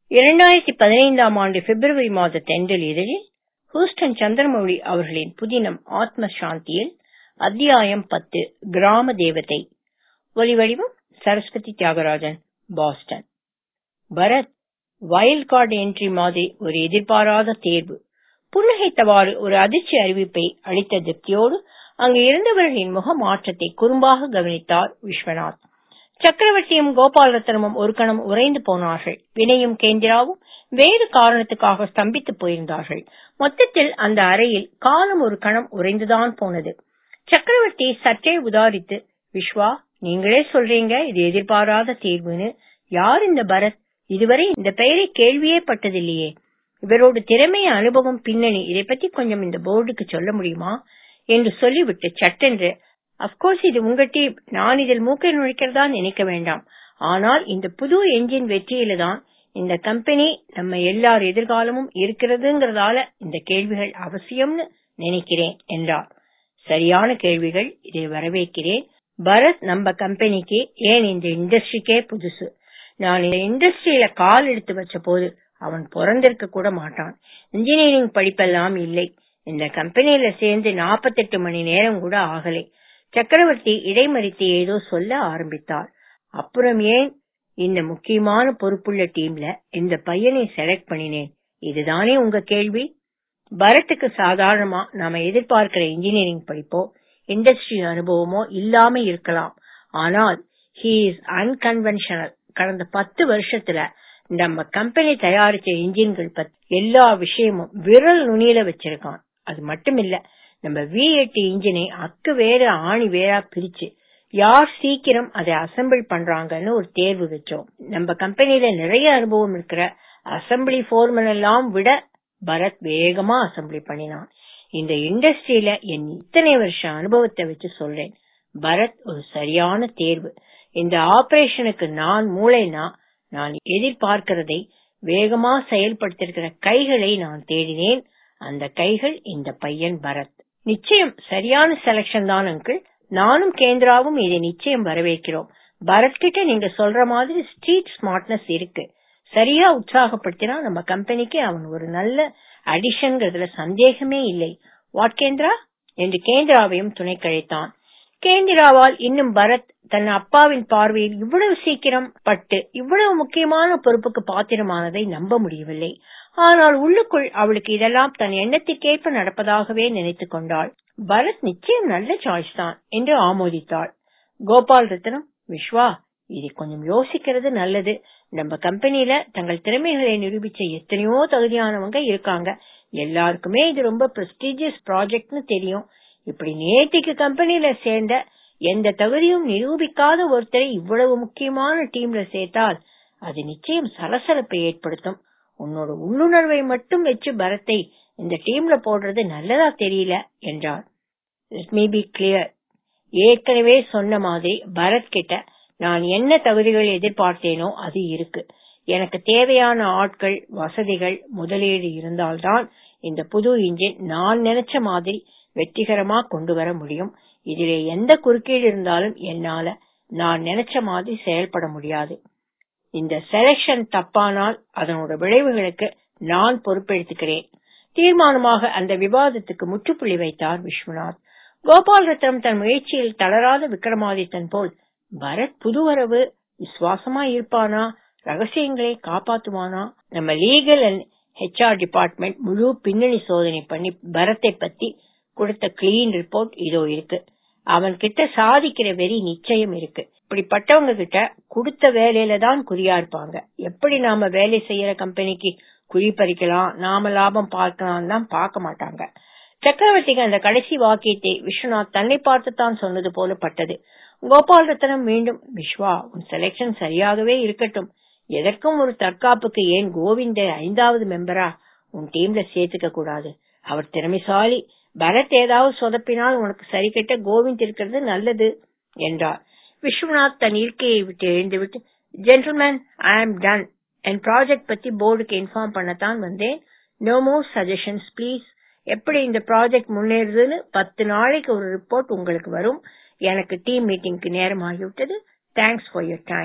இரண்டாயிரத்தி பதினைந்தாம் ஆண்டு பிப்ரவரி மாத தென்றல் இதழில் ஹூஸ்டன் சந்திரமௌழி அவர்களின் புதினம் ஆத்ம சாந்தியில் அத்தியாயம் பத்து கிராம தேவதை ஒலிவடிவம் Saraswathi Thyagarajan Boston Bharath wild card entry மாதிரி ஒரு எதிர்பாராத தேர்வு புன்னகைத்தவாறு ஒரு அதிர்ச்சி அறிவிப்பை அளித்த திருப்தியோடு அங்கு இருந்தவர்களின் முக மாற்றத்தை குறும்பாக கவனித்தார் விஸ்வநாத் சக்கரவர்த்தியும் கோபால் ரத்தனமும் ஒரு கணம் உறைந்து போனார்கள் வினயும் கேந்திராவும் வேறு காரணத்துக்காக ஸ்தம்பித்து போயிருந்தார்கள் மொத்தத்தில் அந்த அறையில் காலம் ஒரு கணம் உறைந்துதான் போனது சக்கரவர்த்தி சற்றே உதாரித்து விஸ்வா நீங்களே சொல்றீங்க இது எதிர்பாராத தேர்வுன்னு யார் இந்த பரத் இதுவரை இந்த பெயரை கேள்வியே பட்டதில்லையே இவரோட திறமை அனுபவம் பின்னணி இதை பத்தி கொஞ்சம் இந்த போர்டுக்கு சொல்ல முடியுமா என்று சொல்லிவிட்டு சட்டென்று அப்கோர்ஸ் இது உங்க டீம் நான் இதில் மூக்கை நுழைக்கிறதா நினைக்க வேண்டாம் ஆனால் இந்த புது என்ஜின் வெற்றியில தான் இந்த கம்பெனி நம்ம எல்லார் எதிர்காலமும் இருக்கிறதுங்கிறதால இந்த கேள்விகள் அவசியம்னு நினைக்கிறேன் என்றார் சரியான கேள்விகள் இதை வரவேற்கிறேன் பரத் நம்ம கம்பெனிக்கு ஏன் இந்த இண்டஸ்ட்ரிக்கே புதுசு நான் இந்த இண்டஸ்ட்ரியில கால் எடுத்து வச்ச போது அவன் பிறந்திருக்க கூட மாட்டான் இன்ஜினியரிங் படிப்பெல்லாம் இல்லை இந்த கம்பெனியில சேர்ந்து நாற்பத்தெட்டு மணி நேரம் கூட ஆகலை சக்கரவர்த்தி இடைமறித்து ஏதோ சொல்ல ஆரம்பித்தார் அப்புறம் ஏன் இந்த முக்கியமான பொறுப்புள்ள டீம்ல இந்த பையனை செலக்ட் பண்ணினேன் இதுதானே உங்க கேள்வி பரத்துக்கு சாதாரணமா நாம எதிர்பார்க்கிற இன்ஜினியரிங் படிப்போ இண்டஸ்ட்ரி அனுபவமோ இல்லாம இருக்கலாம் ஆனால் ஹி இஸ் அன்கன்வென்ஷனல் கடந்த பத்து வருஷத்துல நம்ம கம்பெனி தயாரிச்ச இன்ஜின்கள் பத்தி எல்லா விஷயமும் விரல் நுனியில வச்சிருக்கான் அது மட்டும் இல்ல நம்ம வி எட்டு இன்ஜினை அக்கு வேற ஆணி வேறா பிரிச்சு யார் சீக்கிரம் அதை அசம்பிள் பண்றாங்கன்னு ஒரு தேர்வு வச்சோம் நம்ம கம்பெனில நிறைய அனுபவம் இருக்கிற அசம்பிளி போர்மன் எல்லாம் விட பரத் வேகமா அசம்பிளி பண்ணினான் இந்த இண்டஸ்ட்ரியில என் இத்தனை வருஷ அனுபவத்தை வச்சு சொல்றேன் பரத் ஒரு சரியான தேர்வு இந்த ஆபரேஷனுக்கு நான் மூளைனா நான் எதிர்பார்க்கிறதை வேகமா செயல்படுத்திருக்கிற கைகளை நான் தேடினேன் அந்த கைகள் இந்த பையன் பரத் நிச்சயம் சரியான செலக்ஷன் தான் அங்கிள் நானும் கேந்திராவும் இதை நிச்சயம் வரவேற்கிறோம் பரத் கிட்ட நீங்க சொல்ற மாதிரி ஸ்ட்ரீட் ஸ்மார்ட்னஸ் இருக்கு சரியா உற்சாகப்படுத்தினா நம்ம கம்பெனிக்கு அவன் ஒரு நல்ல அடிஷன்ங்கிறதுல சந்தேகமே இல்லை வாட் கேந்திரா என்று கேந்திராவையும் துணை கழித்தான் கேந்திராவால் இன்னும் பரத் தன் அப்பாவின் பார்வையில் இவ்வளவு சீக்கிரம் பட்டு இவ்வளவு முக்கியமான பொறுப்புக்கு பாத்திரமானதை நம்ப முடியவில்லை ஆனால் உள்ளுக்குள் அவளுக்கு இதெல்லாம் தன் எண்ணத்திற்கேற்ப நடப்பதாகவே நினைத்துக் கொண்டாள் பரத் நிச்சயம் நல்ல சாய்ஸ் தான் என்று ஆமோதித்தாள் கோபால் ரத்னம் விஸ்வா இதை கொஞ்சம் யோசிக்கிறது நல்லது நம்ம கம்பெனில தங்கள் திறமைகளை நிரூபிச்ச எத்தனையோ தகுதியானவங்க இருக்காங்க எல்லாருக்குமே இது ரொம்ப பிரஸ்டீஜியஸ் ப்ராஜெக்ட்னு தெரியும் இப்படி நேத்திக்கு கம்பெனில சேர்ந்த எந்த தகுதியும் நிரூபிக்காத ஒருத்தரை இவ்வளவு முக்கியமான டீம்ல சேர்த்தால் அது நிச்சயம் சலசலப்பை ஏற்படுத்தும் உன்னோட உள்ளுணர்வை மட்டும் வச்சு பரத்தை இந்த டீம்ல போடுறது நல்லதா தெரியல என்றார் லெட் மீ பி கிளியர் ஏற்கனவே சொன்ன மாதிரி பரத் கிட்ட நான் என்ன தகுதிகள் எதிர்பார்த்தேனோ அது இருக்கு எனக்கு தேவையான ஆட்கள் வசதிகள் முதலீடு இருந்தால்தான் இந்த புது இன்ஜின் நான் நினைச்ச மாதிரி வெற்றிகரமா கொண்டு வர முடியும் இதிலே எந்த குறுக்கீடு இருந்தாலும் என்னால நான் நினைச்ச மாதிரி செயல்பட முடியாது இந்த செலக்ஷன் தப்பானால் அதனோட விளைவுகளுக்கு நான் பொறுப்பெடுத்துக்கிறேன் தீர்மானமாக அந்த விவாதத்துக்கு முற்றுப்புள்ளி வைத்தார் விஸ்வநாத் கோபால் ரத்னம் தன் முயற்சியில் தளராத விக்ரமாதித்தன் போல் பரத் புதுவரவு விசுவாசமா இருப்பானா ரகசியங்களை காப்பாத்துவானா நம்ம லீகல் அண்ட் ஹெச்ஆர் டிபார்ட்மெண்ட் முழு பின்னணி சோதனை பண்ணி பரத்தை பத்தி கொடுத்த கிளீன் ரிப்போர்ட் இதோ இருக்கு அவன் கிட்ட சாதிக்கிற வெறி நிச்சயம் இருக்கு இப்படிப்பட்டவங்க கிட்ட கொடுத்த வேலையில தான் குறியா இருப்பாங்க எப்படி நாம வேலை செய்யற கம்பெனிக்கு குழி பறிக்கலாம் நாம லாபம் பார்க்கலாம் தான் பார்க்க மாட்டாங்க சக்கரவர்த்திக்கு அந்த கடைசி வாக்கியத்தை விஸ்வநாத் தன்னை பார்த்து தான் சொன்னது போல பட்டது கோபால் ரத்னம் மீண்டும் விஸ்வா உன் செலக்ஷன் சரியாகவே இருக்கட்டும் எதற்கும் ஒரு தற்காப்புக்கு ஏன் கோவிந்த ஐந்தாவது மெம்பரா உன் டீம்ல சேர்த்துக்க கூடாது அவர் திறமைசாலி பரத் ஏதாவது சொதப்பினால் உனக்கு சரி கட்ட கோவிந்த் இருக்கிறது நல்லது என்றார் விஸ்வநாத் தன் இருக்கையை விட்டு எழுந்துவிட்டு ஜென்டில்மேன் ஐ ஆம் டன் என் ப்ராஜெக்ட் பத்தி போர்டுக்கு இன்ஃபார்ம் பண்ணத்தான் வந்தேன் நோ மோர் சஜஷன்ஸ் ப்ளீஸ் எப்படி இந்த ப்ராஜெக்ட் முன்னேறுதுன்னு பத்து நாளைக்கு ஒரு ரிப்போர்ட் உங்களுக்கு வரும் எனக்கு டீம் மீட்டிங்க்கு நேரம் ஆகிவிட்டது தேங்க்ஸ் ஃபார் யர் டைம்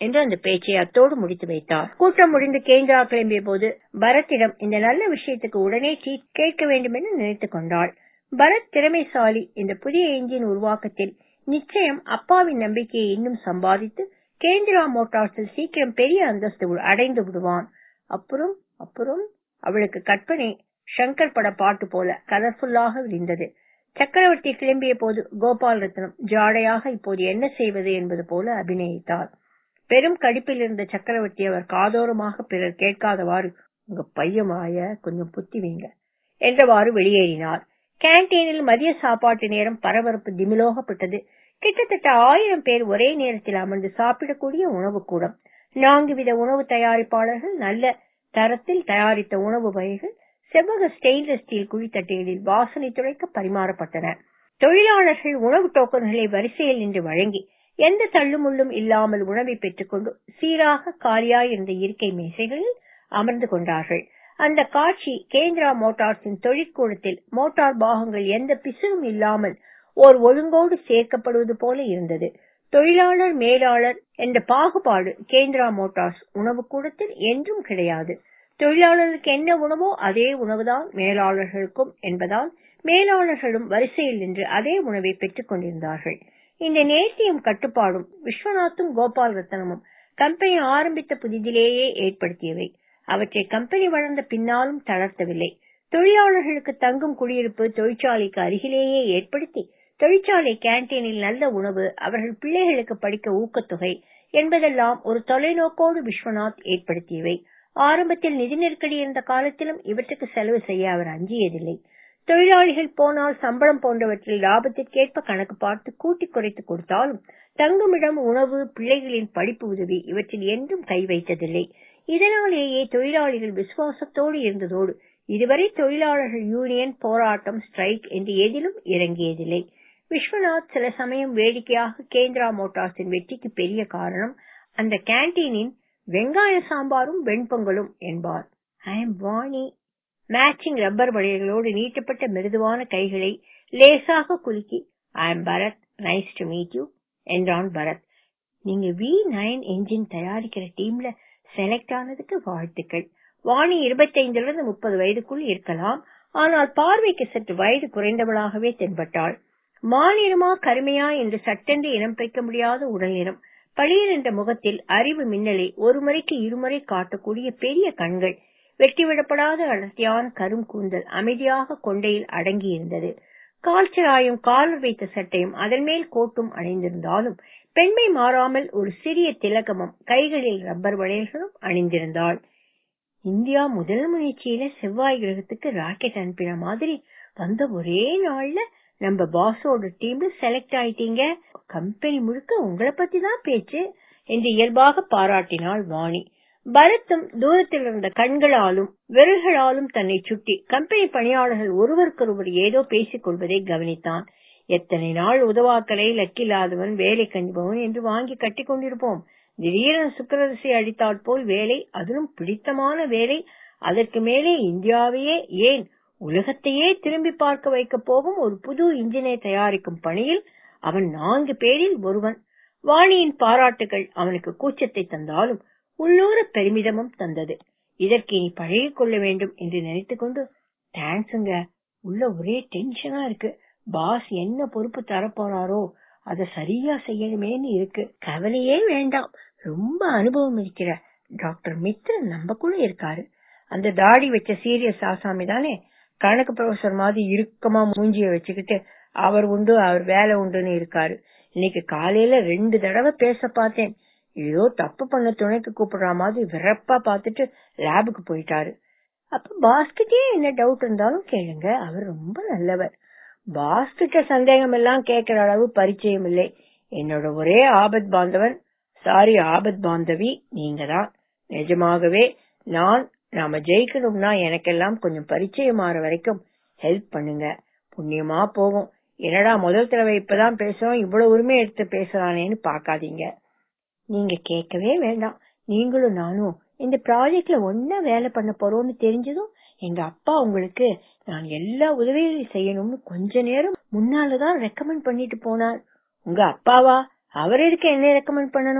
என்று அந்த பேச்சை அத்தோடு முடித்து வைத்தார் கூட்டம் முடிந்து கேந்திரா கிளம்பிய போது பரத்திடம் இந்த நல்ல விஷயத்துக்கு உடனே ட்ரீட் கேட்க வேண்டும் என்று நினைத்துக் கொண்டாள் பரத் திறமைசாலி இந்த புதிய எஞ்சின் உருவாக்கத்தில் நிச்சயம் அப்பாவின் நம்பிக்கையை இன்னும் சம்பாதித்து கேந்திரா மோட்டார்ஸில் சீக்கிரம் பெரிய அந்தஸ்து அடைந்து விடுவான் அப்புறம் அப்புறம் அவளுக்கு கற்பனை ஷங்கர் பட பாட்டு போல கலர்ஃபுல்லாக விரிந்தது சக்கரவர்த்தி கிளம்பிய போது கோபால் ரத்னம் ஜாடையாக இப்போது என்ன செய்வது என்பது போல அபிநயித்தார் பெரும் கடிப்பில் இருந்த சக்கரவர்த்தி அவர் காதோரமாக பிறர் கேட்காதவாறு உங்க பையன் வாய கொஞ்சம் புத்தி வைங்க என்றவாறு வெளியேறினார் கேன்டீனில் மதிய சாப்பாட்டு நேரம் பரபரப்பு திமிலோகப்பட்டது கிட்டத்தட்ட ஆயிரம் பேர் ஒரே நேரத்தில் அமர்ந்து சாப்பிடக்கூடிய உணவு கூடம் நான்கு வித உணவு தயாரிப்பாளர்கள் நல்ல தரத்தில் தயாரித்த உணவு வகைகள் செவ்வக ஸ்டெயின்லெஸ் ஸ்டீல் குழித்தட்டைகளில் வாசனை துளைக்க பரிமாறப்பட்டன தொழிலாளர்கள் உணவு டோக்கன்களை வரிசையில் நின்று வழங்கி எந்த தள்ளுமுள்ளும் இல்லாமல் உணவை பெற்றுக்கொண்டு சீராக காலியாயிருந்த இருக்கை மேசைகளில் அமர்ந்து கொண்டார்கள் அந்த காட்சி கேந்திரா மோட்டார்ஸின் தொழிற்கூடத்தில் மோட்டார் பாகங்கள் எந்த பிசுறும் இல்லாமல் ஓர் ஒழுங்கோடு சேர்க்கப்படுவது போல இருந்தது தொழிலாளர் மேலாளர் என்ற பாகுபாடு கேந்திரா மோட்டார்ஸ் உணவு கூடத்தில் என்றும் கிடையாது தொழிலாளர்களுக்கு என்ன உணவோ அதே உணவுதான் மேலாளர்களுக்கும் என்பதால் மேலாளர்களும் வரிசையில் நின்று அதே உணவை பெற்றுக் கொண்டிருந்தார்கள் இந்த நேர்த்தியும் கட்டுப்பாடும் விஸ்வநாத்தும் கோபால் ரத்தனமும் கம்பெனி ஆரம்பித்த புதிதிலேயே ஏற்படுத்தியவை அவற்றை கம்பெனி வளர்ந்த பின்னாலும் தளர்த்தவில்லை தொழிலாளர்களுக்கு தங்கும் குடியிருப்பு தொழிற்சாலைக்கு அருகிலேயே ஏற்படுத்தி தொழிற்சாலை கேன்டீனில் நல்ல உணவு அவர்கள் பிள்ளைகளுக்கு படிக்க ஊக்கத்தொகை என்பதெல்லாம் ஒரு தொலைநோக்கோடு விஸ்வநாத் ஏற்படுத்தியவை ஆரம்பத்தில் நிதி நெருக்கடி இருந்த காலத்திலும் இவற்றுக்கு செலவு செய்ய அவர் அஞ்சியதில்லை தொழிலாளிகள் போனால் சம்பளம் போன்றவற்றில் லாபத்திற்கேற்ப கணக்கு பார்த்து கூட்டி குறைத்து கொடுத்தாலும் தங்குமிடம் உணவு பிள்ளைகளின் படிப்பு உதவி இவற்றில் என்றும் கை வைத்ததில்லை இதனாலேயே தொழிலாளிகள் விசுவாசத்தோடு இருந்ததோடு இதுவரை தொழிலாளர்கள் யூனியன் போராட்டம் ஸ்ட்ரைக் என்று எதிலும் இறங்கியதில்லை விஸ்வநாத் சில சமயம் வேடிக்கையாக கேந்திரா மோட்டார்ஸின் வெற்றிக்கு பெரிய காரணம் அந்த கேன்டீனின் வெங்காய சாம்பாரும் வெண்பொங்கலும் என்பார் I am Vani matching rubber வளையல்களோடு நீட்டப்பட்ட மிருதுவான கைகளை லேசாக குலுக்கி I am Bharath nice to meet you என்றான் பரத் நீங்க வி நைன் என்ஜின் தயாரிக்கிற டீம்ல செலக்ட் ஆனதுக்கு வாழ்த்துக்கள் வாணி இருபத்தைந்துல இருந்து முப்பது வயதுக்குள் இருக்கலாம் ஆனால் பார்வைக்கு சற்று வயது குறைந்தவளாகவே தென்பட்டாள் மாநிறமா கருமையா என்று சட்டென்று இனம் பிரிக்க முடியாத உடல் நிறம் பளியர் என்ற முகத்தில் அறிவு மின்னலை ஒரு முறைக்கு இருமுறை காட்டக்கூடிய பெரிய கண்கள் வெட்டிவிடப்படாத அடர்த்தியான கரும் கூந்தல் அமைதியாக கொண்டையில் அடங்கியிருந்தது கால்ச்சராயும் காலர் வைத்த சட்டையும் அதன் மேல் கோட்டும் அணிந்திருந்தாலும் பெண்மை மாறாமல் ஒரு சிறிய திலகமும் கைகளில் ரப்பர் வளையல்களும் அணிந்திருந்தாள் இந்தியா முதல் முயற்சியில செவ்வாய் கிரகத்துக்கு ராக்கெட் அனுப்பின மாதிரி வந்த ஒரே நாள்ல நம்ம பாஸோட டீம்ல செலக்ட் ஆயிட்டீங்க கம்பெனி முழுக்க உங்களை பத்தி தான் பேச்சு என்று இயல்பாக பாராட்டினாள் வாணி பரத்தும் தூரத்தில் இருந்த கண்களாலும் விரல்களாலும் தன்னை சுட்டி கம்பெனி பணியாளர்கள் ஒருவருக்கொருவர் ஏதோ பேசிக் கொள்வதை கவனித்தான் எத்தனை நாள் உதவாக்கலை லக்கில்லாதவன் வேலை கண்டிப்பவன் என்று வாங்கி கட்டிக் கொண்டிருப்போம் திடீரென சுக்கரரிசி அடித்தாற் போல் வேலை அதிலும் பிடித்தமான வேலை அதற்கு மேலே இந்தியாவையே ஏன் உலகத்தையே திரும்பி பார்க்க வைக்க போகும் ஒரு புது இன்ஜினை தயாரிக்கும் பணியில் அவன் நான்கு பேரில் ஒருவன் வாணியின் பாராட்டுகள் அவனுக்கு கூச்சத்தை தந்தாலும் உள்ளூர பெருமிதமும் தந்தது இதற்கு இனி பழகிக் கொள்ள வேண்டும் என்று நினைத்துக் கொண்டு தேங்க்ஸுங்க உள்ள ஒரே டென்ஷனா இருக்கு பாஸ் என்ன பொறுப்பு தரப்போறாரோ அத சரியா செய்யணுமேன்னு இருக்கு கவலையே வேண்டாம் ரொம்ப அனுபவம் இருக்கிற டாக்டர் மித்ரன் நம்ம கூட இருக்காரு அந்த தாடி வச்ச சீரியஸ் ஆசாமி தானே கணக்கு ப்ரொஃபசர் மாதிரி இறுக்கமா மூஞ்சிய வச்சுக்கிட்டு அவர் உண்டு அவர் வேலை உண்டுன்னு இருக்காரு இன்னைக்கு காலையில ரெண்டு தடவை பேச பார்த்தேன் ஏதோ தப்பு பண்ண துணைக்கு கூப்பிடுற மாதிரி விரப்பா பார்த்துட்டு லேபுக்கு போயிட்டாரு அப்ப பாஸ்கிட்டே என்ன டவுட் இருந்தாலும் கேளுங்க அவர் ரொம்ப நல்லவர் பாஸ் கிட்ட சந்தேகம் எல்லாம் கேட்கிற அளவு பரிச்சயம் இல்லை என்னோட ஒரே ஆபத் பாந்தவன் சாரி ஆபத் பாந்தவி நீங்க தான் நிஜமாகவே நான் நாம ஜெயிக்கணும்னா எனக்கெல்லாம் கொஞ்சம் பரிச்சயம் ஆற வரைக்கும் ஹெல்ப் பண்ணுங்க புண்ணியமா போகும் என்னடா முதல் தடவை இப்பதான் பேசுறோம் இவ்வளவு உரிமை எடுத்து பேசுறானேன்னு பாக்காதீங்க நீங்க கேட்கவே வேண்டாம் நீங்களும் நானும் இந்த ப்ராஜெக்ட்ல ஒன்னா வேலை பண்ண போறோம்னு தெரிஞ்சதும் எங்க அப்பா உங்களுக்கு நான் எல்லா உதவிகளையும் செய்யணும்னு கொஞ்ச நேரம் முன்னாலதான் ரெக்கமெண்ட் பண்ணிட்டு போனார் உங்க அப்பாவா அவர் எதுக்கு என்ன ரெக்கமெண்ட் பண்ணணும்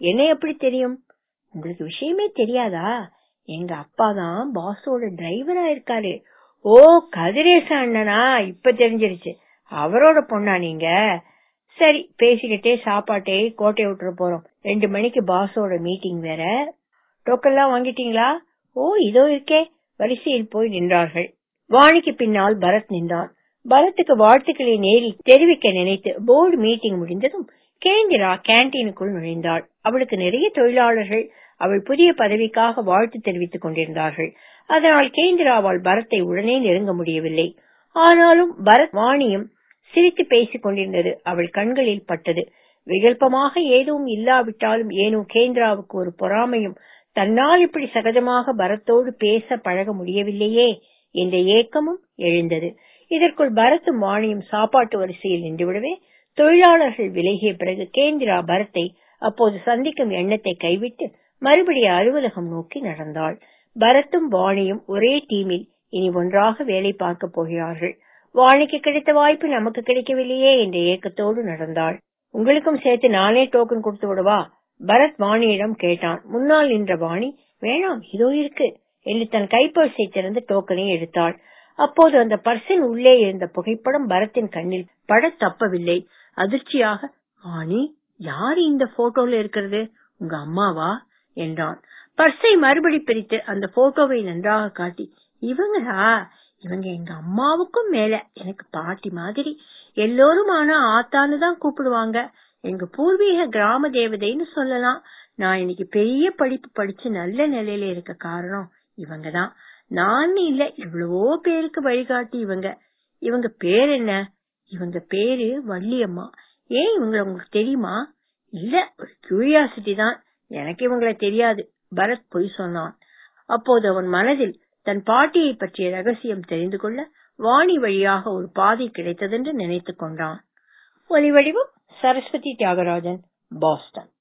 என்ன எப்படி தெரியும் உங்களுக்கு விஷயமே தெரியாதா எங்க அப்பா தான் பாஸோட டிரைவரா இருக்காரு ஓ கதிரேச அண்ணனா இப்ப தெரிஞ்சிருச்சு அவரோட பொண்ணா நீங்க சரி பேசிக்கிட்டே சாப்பாட்டை கோட்டை விட்டுற போறோம் ரெண்டு மணிக்கு பாஸோட மீட்டிங் வேற டோக்கன்லாம் வாங்கிட்டீங்களா ஓ இதோ இருக்கே வரிசையில் போய் நின்றார்கள் வாணிக்கு பின்னால் பரத் நின்றான் பரத்துக்கு வாழ்த்துக்களை நேரில் தெரிவிக்க நினைத்து போர்டு மீட்டிங் முடிந்ததும் கேந்திரா கேன்டீனுக்குள் நுழைந்தாள் அவளுக்கு நிறைய தொழிலாளர்கள் அவள் புதிய பதவிக்காக வாழ்த்து தெரிவித்துக் கொண்டிருந்தார்கள் அதனால் கேந்திராவால் பரத்தை உடனே நெருங்க முடியவில்லை ஆனாலும் பரத் வாணியும் சிரித்து பேசிக் கொண்டிருந்தது அவள் கண்களில் பட்டது விகல்பமாக ஏதும் இல்லாவிட்டாலும் ஏனோ கேந்திராவுக்கு ஒரு பொறாமையும் தன்னால் இப்படி சகஜமாக பரத்தோடு பேச பழக முடியவில்லையே என்ற ஏக்கமும் எழுந்தது இதற்குள் பரத்தும் வாணியும் சாப்பாட்டு வரிசையில் நின்றுவிடவே தொழிலாளர்கள் விலகிய பிறகு கேந்திரா பரத்தை அப்போது சந்திக்கும் எண்ணத்தை கைவிட்டு மறுபடியும் அலுவலகம் நோக்கி நடந்தாள் பரத்தும் வாணியும் ஒரே டீமில் இனி ஒன்றாக வேலை பார்க்க போகிறார்கள் வாணிக்கு கிடைத்த வாய்ப்பு நமக்கு கிடைக்கவில்லையே என்ற ஏக்கத்தோடு நடந்தாள் உங்களுக்கும் சேர்த்து நானே டோக்கன் கொடுத்து விடவா பரத் வாணியிடம் கேட்டான் முன்னால் நின்ற வாணி வேணாம் இதோ இருக்கு என்று தன் கைப்பர்ஸை திறந்து டோக்கனை எடுத்தாள் அப்போது அந்த பர்சின் உள்ளே இருந்த புகைப்படம் பரத்தின் கண்ணில் பட தப்பவில்லை அதிர்ச்சியாக வாணி யாரு இந்த போட்டோல இருக்கிறது உங்க அம்மாவா என்றான் பர்ஸை மறுபடி பிரித்து அந்த போட்டோவை நன்றாக காட்டி இவங்களா இவங்க எங்க அம்மாவுக்கும் மேல எனக்கு பாட்டி மாதிரி எல்லோரும் ஆனா ஆத்தான்னு தான் கூப்பிடுவாங்க எங்க பூர்வீக கிராம தேவதைன்னு சொல்லலாம் நான் இன்னைக்கு பெரிய படிப்பு படிச்சு நல்ல நிலையில இருக்க காரணம் இவங்கதான் நான் இல்ல எவ்வளவோ பேருக்கு வழிகாட்டி இவங்க இவங்க பேர் என்ன இவங்க பேரு வள்ளியம்மா ஏன் இவங்கள உங்களுக்கு தெரியுமா இல்ல ஒரு கியூரியாசிட்டி தான் எனக்கு இவங்கள தெரியாது பரத் பொய் சொன்னான் அப்போது அவன் மனதில் தன் பாட்டியை பற்றிய ரகசியம் தெரிந்து கொள்ள வாணி வழியாக ஒரு பாதை கிடைத்ததென்று நினைத்துக் கொண்டான் ஒலி வடிவம் சரஸ்வதி தியாகராஜன் பாஸ்டன்